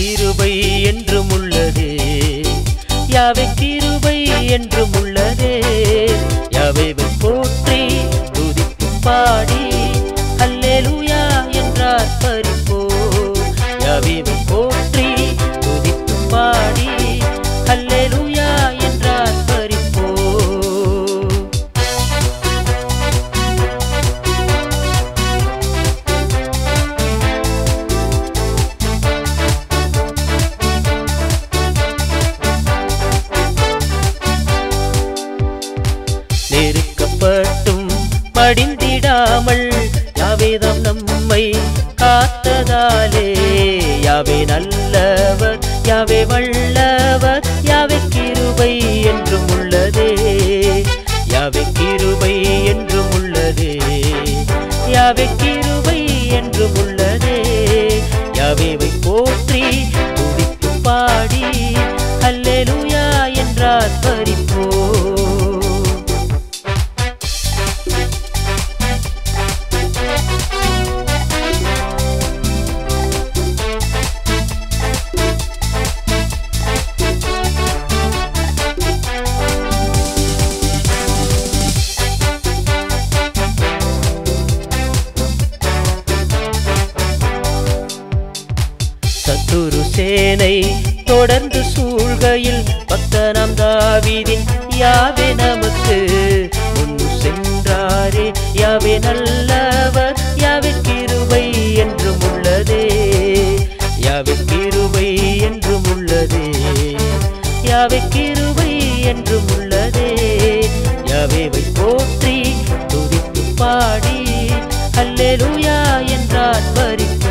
கிருபை என்றும் உள்ளதே யாவை கிருபை என்றும் உள்ளதே யாவைவை போற்றி துதித்து பாடி அல்லேலூயா என்றார் பறிப்போ யாவைவை போற்றி துதித்து பாடி அல்லேலூயா என்றார் பறிப்போ நெருக்கப்பட்டும் மடிந்திடாமல் யாவேதம் நம்மை காத்ததாலே யாவே நல்லவர் யாவே வல்லவர் யாவே கிருபை என்றும் உள்ளதே யாவே கிருபை என்றும் உள்ளதே யாவே கிருபை என்றும் உள்ளதே யாவேவை போற்றி துதித்து பாடி அல்லேலூயா என்றார் பறிப்போ சத்துரு சேனை தொடர்ந்து சூழ்கையில் பக்தனாம் தாவீதின் யாவே நமக்கு முன் சென்றாரே யாவே நல்லவர் யாவே கிருபை என்றும் உள்ளதே யாவே கிருபை என்றும் உள்ளதே யாவே கிருபை என்றும் உள்ளதே யாவேவை போற்றி துதித்து பாடி அல்லேலூயா என்றார் பறிப்போ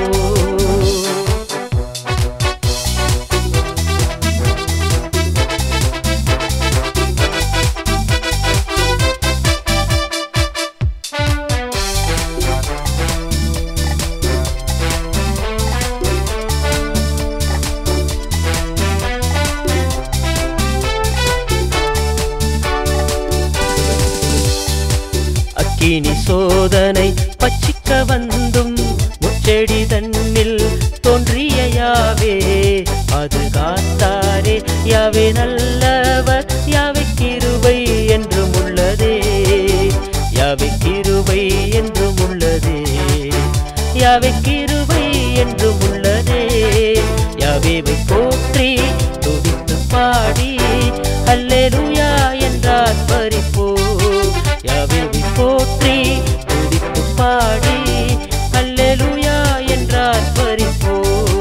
அக்கினி சோதனை பச்சிக்க வந்தும் முச்செடி தன்னில் தோன்றிய யாவே அது காத்தாரே யாவே நல்லவர் யாவே கிருபை என்றும் உள்ளதே யாவே கிருபை என்றும் உள்ளதே யாவே கிருபை என்றும் உள்ளதே யாவேவை போற்றி துதித்து பாடி அல்லேலூயா என்றார் பறிப்போ யாவேவை போற்றி துதித்து பாடி அல்லேலூயா என்றார் பறிப்போ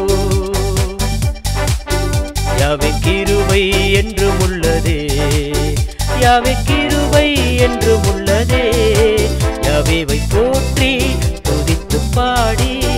யாவே கிருபை என்றும் உள்ளதே யாவே கிருபை என்றும் உள்ளதே யாவேவை போற்றி துதித்து பாடி